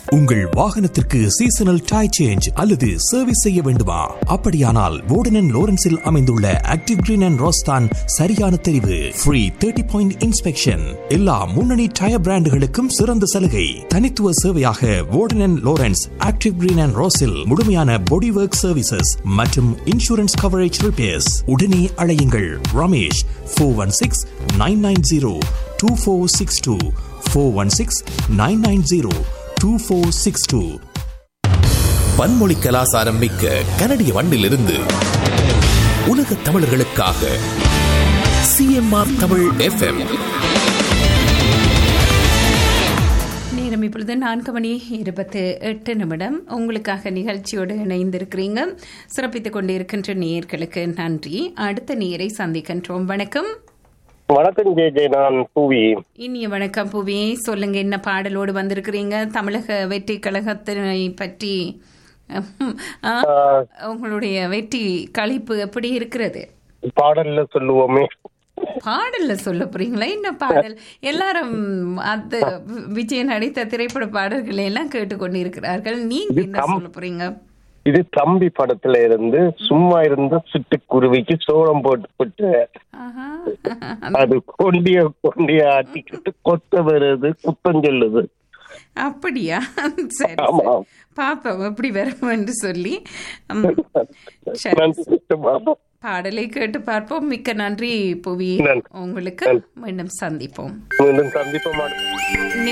உங்கள் வாகனத்திற்கு seasonal tyre change அல்லது சர்வீஸ் செய்ய வேண்டுமா அப்படியானால் வோர்டன் லோரன்ஸில் அமைந்துள்ள ஆக்டிவ் கிரீன் அண்ட் ரோஸ்தான் சரியான தெரிவு ஃப்ரீ தேர்ட்டி பாயிண்ட் இன்ஸ்பெக்ஷன் எல்லா முன்னணி டயர் பிராண்டுகளுக்கும் சிறந்த சலுகை தனித்துவ சேவையாக Warden Lawrence Active Green and ரோஸில் முழுமையான பாடி ஒர்க் சர்வீசஸ் மற்றும் இன்சூரன்ஸ் கவரேஜ் ரிப்பேர்ஸ் உடனே அழையுங்கள் Ramesh four one six nine nine zero two four six two four one six nine nine zero two four six two பன்மொழி கலாசாரம் மிக்க கனடிய மண்ணிலிருந்து உலக தமிழர்களுக்காக சிஎம்ஆர் தமிழ் எஃப்எம் நேரம் இப்பொழுது நான்கு மணி இருபத்து எட்டு நிமிடம் உங்களுக்காக நிகழ்ச்சியோடு இணைந்திருக்கிறீங்க சிறப்பித்துக் கொண்டிருக்கின்ற நேயர்களுக்கு நன்றி அடுத்த நேரை சந்திக்கின்றோம் வணக்கம் வணக்கம் ஜே ஜே நான் பூவி இனிய வணக்கம் புவி சொல்லுங்க என்ன பாடலோடு வந்திருக்கிறீங்க தமிழக வெற்றி கழகத்தினை பற்றி அஹ், ஆ, உங்களுடைய வெற்றி கழிப்பு எப்படி இருக்கிறது பாடல்ல சொல்லுவோமே பாடல்ல சொல்ல போறீங்களா என்ன பாடல் எல்லாரும் அந்த விஜய் நடித்த திரைப்பட பாடல்களை எல்லாம் கேட்டுக்கொண்டு இருக்கிறார்கள் நீங்க இது என்ன கம்- சொல்ல போறீங்க இது தம்பி படத்துல இருந்து சும்மா இருந்த சிட்டுக்குருவிக்கு சோளம் போட்டு போட்டு ஆஹா. அது கொண்டிய கொண்டிய ஆட்டிக்கிட்டு கொத்த வருது குத்தம் சொல்லுது அப்படியா சரி ஆமா. சரி. பாப்போம் எப்படி வரும் என்று சொல்லி ம், சரி நன்றி சிஸ்டர் பாபா பாடலை கேட்டு பார்ப்போம் மிக்க நன்றி புவி நன்றி. உங்களுக்கு மீண்டும் சந்திப்போம் மீண்டும் சந்திப்போம்